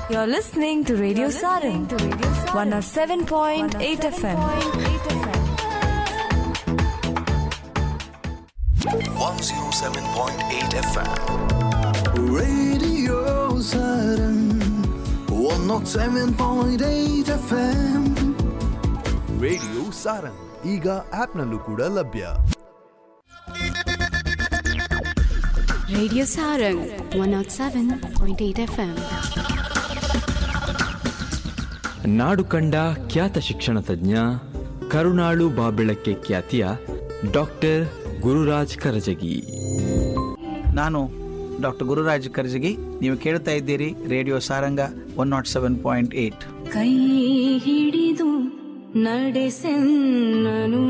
You're listening to Radio Sarang, 107.8 FM. 107.8 FM. Radio Saturn 107.8 FM radio Sarang ಈಗ ಆಪ್ನಲ್ಲೂ ಕೂಡ ಲಭ್ಯ Radio Sarang 107.8 FM. ನಾಡು ಕಂಡ ಖ್ಯಾತ ಶಿಕ್ಷಣ ತಜ್ಞ ಕರುಣಾಳು ಬಾಬೆಳಕ್ಕೆ ಖ್ಯಾತಿಯ ಡಾಕ್ಟರ್ ಗುರುರಾಜ್ ಕರಜಗಿ ನಾನು ಡಾಕ್ಟರ್ ಗುರುರಾಜ್ ಕರ್ಜಗಿ ನೀವು ಕೇಳ್ತಾ ಇದ್ದೀರಿ radio Saranga one nought seven point eight ಕೈ ಹಿಡಿದು ನಡೆಸೆನ್ನನು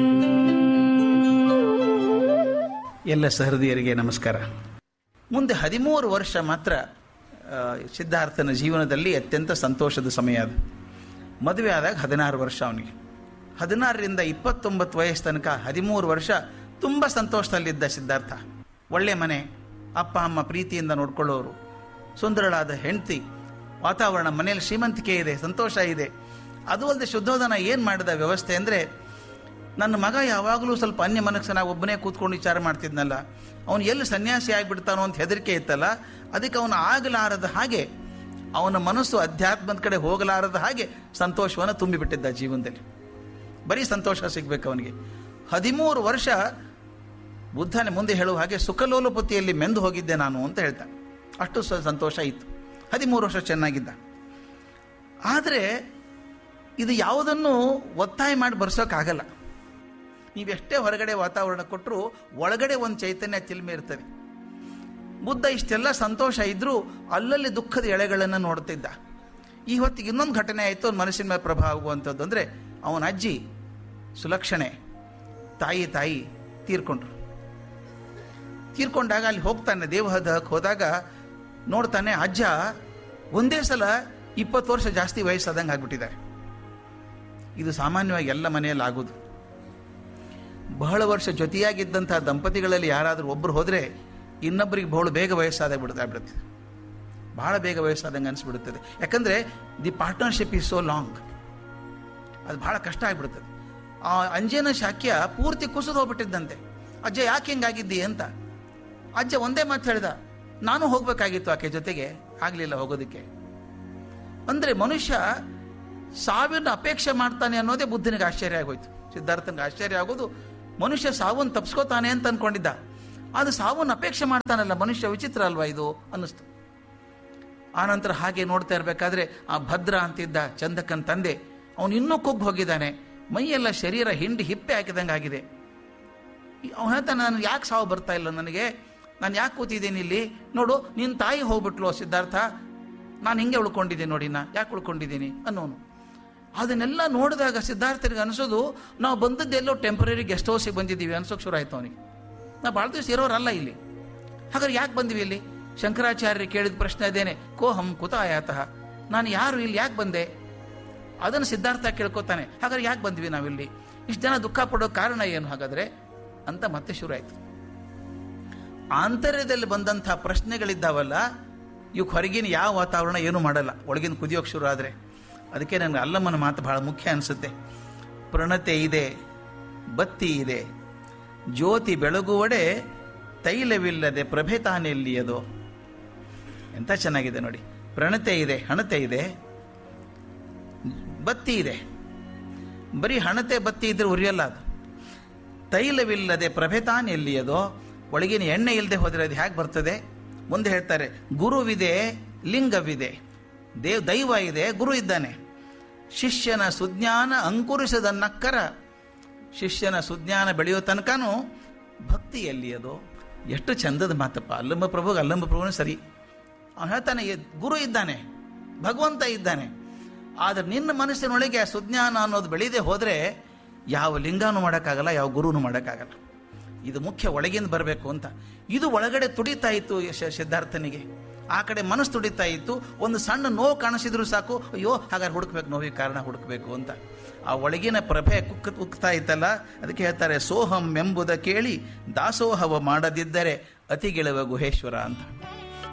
ಎಲ್ಲ ಸಹೃದಯರಿಗೆ ನಮಸ್ಕಾರ ಮುಂದೆ ಹದಿಮೂರು ವರ್ಷ ಮಾತ್ರ ಆ, ಸಿದ್ಧಾರ್ಥನ ಜೀವನದಲ್ಲಿ ಅತ್ಯಂತ ಸಂತೋಷದ ಸಮಯ ಅದು ಮದುವೆ ಆದಾಗ ಹದಿನಾರು ವರ್ಷ ಅವನಿಗೆ ಹದಿನಾರರಿಂದ ಇಪ್ಪತ್ತೊಂಬತ್ತು ವಯಸ್ಸು ತನಕ ಹದಿಮೂರು ವರ್ಷ ತುಂಬ ಸಂತೋಷದಲ್ಲಿದ್ದ ಸಿದ್ಧಾರ್ಥ ಒಳ್ಳೆ ಮನೆ ಅಪ್ಪ ಅಮ್ಮ ಪ್ರೀತಿಯಿಂದ ನೋಡ್ಕೊಳ್ಳೋರು ಸುಂದರಳಾದ ಹೆಂಡತಿ ವಾತಾವರಣ ಮನೆಯಲ್ಲಿ ಶ್ರೀಮಂತಿಕೆ ಇದೆ ಸಂತೋಷ ಇದೆ ಅದು ಅಲ್ಲದೆ ಶುದ್ಧೋಧನ ಏನು ಮಾಡಿದ ವ್ಯವಸ್ಥೆ ಅಂದರೆ ನನ್ನ ಮಗ ಯಾವಾಗಲೂ ಸ್ವಲ್ಪ ಅನ್ಯ ಮನಸ್ಸನಾಗಿ ಒಬ್ಬನೇ ಕೂತ್ಕೊಂಡು ವಿಚಾರ ಮಾಡ್ತಿದ್ನಲ್ಲ ಅವನು ಎಲ್ಲಿ ಸನ್ಯಾಸಿ ಆಗಿಬಿಡ್ತಾನೋ ಅಂತ ಹೆದರಿಕೆ ಇತ್ತಲ್ಲ ಅದಕ್ಕೆ ಅವನು ಆಗಲಾರದ ಹಾಗೆ ಅವನ ಮನಸ್ಸು ಅಧ್ಯಾತ್ಮದ ಕಡೆ ಹೋಗಲಾರದ ಹಾಗೆ ಸಂತೋಷವನ್ನು ತುಂಬಿಬಿಟ್ಟಿದ್ದ ಜೀವನದಲ್ಲಿ ಬರೀ ಸಂತೋಷ ಸಿಗ್ಬೇಕು ಅವನಿಗೆ ಹದಿಮೂರು ವರ್ಷ ಬುದ್ಧನೇ ಮುಂದೆ ಹೇಳುವ ಹಾಗೆ ಸುಖಲೋಲಪತಿಯಲ್ಲಿ ಮೆಂದು ಹೋಗಿದ್ದೆ ನಾನು ಅಂತ ಹೇಳ್ತಾನೆ ಅಷ್ಟು ಸ- ಸಂತೋಷ ಇತ್ತು ಹದಿಮೂರು ವರ್ಷ ಚೆನ್ನಾಗಿದ್ದ ಆದರೆ ಇದು ಯಾವುದನ್ನು ಒತ್ತಾಯ ಮಾಡಿ ಬರ್ಸೋಕ್ಕಾಗಲ್ಲ ನೀವೆಷ್ಟೇ ಹೊರಗಡೆ ವಾತಾವರಣ ಕೊಟ್ಟರು ಒಳಗಡೆ ಒಂದು ಚೈತನ್ಯ ಚಿಲ್ಮೆ ಇರ್ತದೆ ಬುದ್ಧ ಇಷ್ಟೆಲ್ಲ ಸಂತೋಷ ಇದ್ರೂ ಅಲ್ಲಲ್ಲಿ ದುಃಖದ ಎಳೆಗಳನ್ನು ನೋಡ್ತಿದ್ದ ಈ ಹೊತ್ತಿಗೆ ಇನ್ನೊಂದು ಘಟನೆ ಆಯಿತು ಅವ್ನ ಮನಸ್ಸಿನ ಮೇಲೆ ಪ್ರಭಾವ ಆಗುವಂಥದ್ದು ಅಂದರೆ ಅವನ ಅಜ್ಜಿ ಸುಲಕ್ಷಣೆ ತಾಯಿ ತಾಯಿ ತೀರ್ಕೊಂಡ್ರು ತೀರ್ಕೊಂಡಾಗ ಅಲ್ಲಿ ಹೋಗ್ತಾನೆ ದೇವಹದಕ್ಕೆ ಹೋದಾಗ ನೋಡ್ತಾನೆ ಅಜ್ಜ ಒಂದೇ ಸಲ ಇಪ್ಪತ್ತು ವರ್ಷ ಜಾಸ್ತಿ ವಯಸ್ಸಾದಂಗೆ ಆಗ್ಬಿಟ್ಟಿದ್ದಾರೆ ಇದು ಸಾಮಾನ್ಯವಾಗಿ ಎಲ್ಲ ಮನೆಯಲ್ಲಿ ಆಗೋದು ಬಹಳ ವರ್ಷ ಜೊತೆಯಾಗಿದ್ದಂಥ ದಂಪತಿಗಳಲ್ಲಿ ಯಾರಾದರೂ ಒಬ್ಬರು ಹೋದರೆ ಇನ್ನೊಬ್ಬರಿಗೆ ಬಹಳ ಬೇಗ ವಯಸ್ಸಾದ ಬಿಡುತ್ತೆ ಆಗ್ಬಿಡುತ್ತೆ ಬಹಳ ಬೇಗ ವಯಸ್ಸಾದಂಗೆ ಅನಿಸ್ಬಿಡುತ್ತದೆ ಯಾಕಂದರೆ the partnership is so long ಅದು ಬಹಳ ಕಷ್ಟ ಆಗಿಬಿಡುತ್ತದೆ ಆ ಅಂಜನ ಶಾಕ್ಯ ಪೂರ್ತಿ ಕುಸಿದು ಹೋಗ್ಬಿಟ್ಟಿದ್ದಂತೆ ಅಜ್ಜ ಯಾಕೆ ಹಿಂಗಾಗಿದ್ದಿ ಅಂತ ಅಜ್ಜ ಒಂದೇ ಮಾತು ಹೇಳ್ದ ನಾನು ಹೋಗಬೇಕಾಗಿತ್ತು ಆಕೆ ಜೊತೆಗೆ ಆಗಲಿಲ್ಲ ಹೋಗೋದಕ್ಕೆ ಅಂದರೆ ಮನುಷ್ಯ ಸಾವಿನ ಅಪೇಕ್ಷೆ ಮಾಡ್ತಾನೆ ಅನ್ನೋದೇ ಬುದ್ಧನಿಗೆ ಆಶ್ಚರ್ಯ ಆಗೋಯ್ತು ಸಿದ್ಧಾರ್ಥನಿಗೆ ಆಶ್ಚರ್ಯ ಆಗೋದು ಮನುಷ್ಯ ಸಾವನ್ನು ತಪ್ಸ್ಕೋತಾನೆ ಅಂತ ಅನ್ಕೊಂಡಿದ್ದ ಅದು ಸಾವನ್ನು ಅಪೇಕ್ಷೆ ಮಾಡ್ತಾನಲ್ಲ ಮನುಷ್ಯ ವಿಚಿತ್ರ ಅಲ್ವಾ ಇದು ಅನ್ನಿಸ್ತು ಆನಂತರ ಹಾಗೆ ನೋಡ್ತಾ ಇರಬೇಕಾದ್ರೆ ಆ ಭದ್ರ ಅಂತಿದ್ದ ಚಂದಕ್ಕನ ತಂದೆ ಅವನು ಇನ್ನೂ ಕುಗ್ಗಿ ಹೋಗಿದ್ದಾನೆ ಮೈಯೆಲ್ಲ ಶರೀರ ಹಿಂಡಿ ಹಿಪ್ಪೆ ಹಾಕಿದಂಗೆ ಆಗಿದೆ ಅವನು ಹೇಳ್ತಾನೆ ನಾನು ಯಾಕೆ ಸಾವು ಬರ್ತಾ ಇಲ್ಲ ನನಗೆ ನಾನು ಯಾಕೆ ಕೂತಿದ್ದೀನಿ ಇಲ್ಲಿ ನೋಡು ನಿನ್ನ ತಾಯಿ ಹೋಗ್ಬಿಟ್ಲು ಸಿದ್ಧಾರ್ಥ ನಾನು ಹಿಂಗೆ ಉಳ್ಕೊಂಡಿದ್ದೀನಿ ನೋಡಿ ನಾ ಯಾಕೆ ಉಳ್ಕೊಂಡಿದ್ದೀನಿ ಅನ್ನೋನು ಅದನ್ನೆಲ್ಲ ನೋಡಿದಾಗ ಸಿದ್ಧಾರ್ಥನಿಗೆ ಅನಿಸೋದು ನಾವು ಬಂದದ್ದೆಲ್ಲೋ ಟೆಂಪರರಿ ಗೆಸ್ಟ್ ಹೌಸಿಗೆ ಬಂದಿದ್ದೀವಿ ಅನ್ಸೋಕೆ ಶುರು ಆಯ್ತು ಅವನಿಗೆ ನಾವು ಭಾಳ ದಿವಸ ಇರೋರಲ್ಲ ಇಲ್ಲಿ ಹಾಗಾದ್ರೆ ಯಾಕೆ ಬಂದ್ವಿ ಇಲ್ಲಿ ಶಂಕರಾಚಾರ್ಯರು ಕೇಳಿದ ಪ್ರಶ್ನೆ ಅದೇನೆ ಕೋಹಂ ಕುತ ಆಯಾತಃ ನಾನು ಯಾರು ಇಲ್ಲಿ ಯಾಕೆ ಬಂದೆ ಅದನ್ನು ಸಿದ್ಧಾರ್ಥ ಕೇಳ್ಕೊತಾನೆ ಹಾಗಾದ್ರೆ ಯಾಕೆ ಬಂದ್ವಿ ನಾವಿಲ್ಲಿ ಇಷ್ಟು ಜನ ದುಃಖ ಪಡೋ ಕಾರಣ ಏನು ಹಾಗಾದ್ರೆ ಅಂತ ಮತ್ತೆ ಶುರು ಆಯ್ತು ಆಂತರ್ಯದಲ್ಲಿ ಬಂದಂಥ ಪ್ರಶ್ನೆಗಳಿದ್ದಾವಲ್ಲ ಇವಕ್ಕೆ ಹೊರಗಿನ ಯಾವ ವಾತಾವರಣ ಏನೂ ಮಾಡಲ್ಲ ಒಳಗಿನ ಕುದಿಯೋಕೆ ಶುರು ಆದರೆ ಅದಕ್ಕೆ ನನಗೆ ಅಲ್ಲಮ್ಮನ ಮಾತು ಬಹಳ ಮುಖ್ಯ ಅನಿಸುತ್ತೆ ಪ್ರಣತೆ ಇದೆ ಬತ್ತಿ ಇದೆ ಜ್ಯೋತಿ ಬೆಳಗುವಡೆ ತೈಲವಿಲ್ಲದೆ ಪ್ರಭೆ ತಾನೆಲ್ಲಿಯದು ಎಂಥ ಚೆನ್ನಾಗಿದೆ ನೋಡಿ ಪ್ರಣತೆ ಇದೆ ಹಣತೆ ಇದೆ ಬತ್ತಿ ಇದೆ ಬರೀ ಹಣತೆ ಬತ್ತಿ ಇದ್ರೆ ಉರಿಯಲ್ಲ ಅದು ತೈಲವಿಲ್ಲದೆ ಪ್ರಭೆ ತಾನೆಲ್ಲಿಯದೋ ಒಳಗಿನ ಎಣ್ಣೆ ಇಲ್ಲದೆ ಹೋದರೆ ಅದು ಹೇಗೆ ಬರ್ತದೆ ಮುಂದೆ ಹೇಳ್ತಾರೆ ಗುರುವಿದೆ ಲಿಂಗವಿದೆ ದೇವ್ ದೈವ ಇದೆ ಗುರು ಇದ್ದಾನೆ ಶಿಷ್ಯನ ಸುಜ್ಞಾನ ಅಂಕುರಿಸದ ನಕ್ಕರ ಶಿಷ್ಯನ ಸುಜ್ಞಾನ ಬೆಳೆಯೋ ತನಕನೂ ಭಕ್ತಿ ಎಲ್ಲಿಯದು ಎಷ್ಟು ಚಂದದ ಮಾತಪ್ಪ ಅಲ್ಲಂಬ ಪ್ರಭುಗೆ ಅಲ್ಲಂಬ ಪ್ರಭುನ ಸರಿ ಅವನು ಹೇಳ್ತಾನೆ "ಎ- ಗುರು ಇದ್ದಾನೆ ಭಗವಂತ ಇದ್ದಾನೆ ಆದರೆ ನಿನ್ನ ಮನಸ್ಸಿನೊಳಗೆ ಆ ಸುಜ್ಞಾನ ಅನ್ನೋದು ಬೆಳೀದೆ ಹೋದರೆ ಯಾವ ಲಿಂಗನೂ ಮಾಡೋಕ್ಕಾಗಲ್ಲ ಯಾವ ಗುರುನೂ ಮಾಡೋಕ್ಕಾಗಲ್ಲ ಇದು ಮುಖ್ಯ ಒಳಗಿಂದ ಬರಬೇಕು ಅಂತ ಇದು ಒಳಗಡೆ ತುಡಿತಾ ಇತ್ತು ಯಶ- ಸಿದ್ಧಾರ್ಥನಿಗೆ ಆ ಕಡೆ ಮನಸ್ಸು ತುಡಿತಾ ಇತ್ತು ಒಂದು ಸಣ್ಣ ನೋವು ಕಾಣಿಸಿದ್ರು ಸಾಕು ಅಯ್ಯೋ ಹಾಗಾದ್ರೆ ಹುಡುಕ್ಬೇಕು ನೋವಿಗೆ ಕಾರಣ ಹುಡುಕ್ಬೇಕು ಅಂತ ಆ ಒಳಗಿನ ಪ್ರಭೆ ಕುಕ್ ಉಕ್ತಾ ಇತ್ತಲ್ಲ ಅದಕ್ಕೆ ಹೇಳ್ತಾರೆ ಸೋಹಂ ಎಂಬುದ ಕೇಳಿ ದಾಸೋಹವ ಮಾಡದಿದ್ದರೆ ಅತಿಗೆಳುವ ಗುಹೇಶ್ವರ ಅಂತ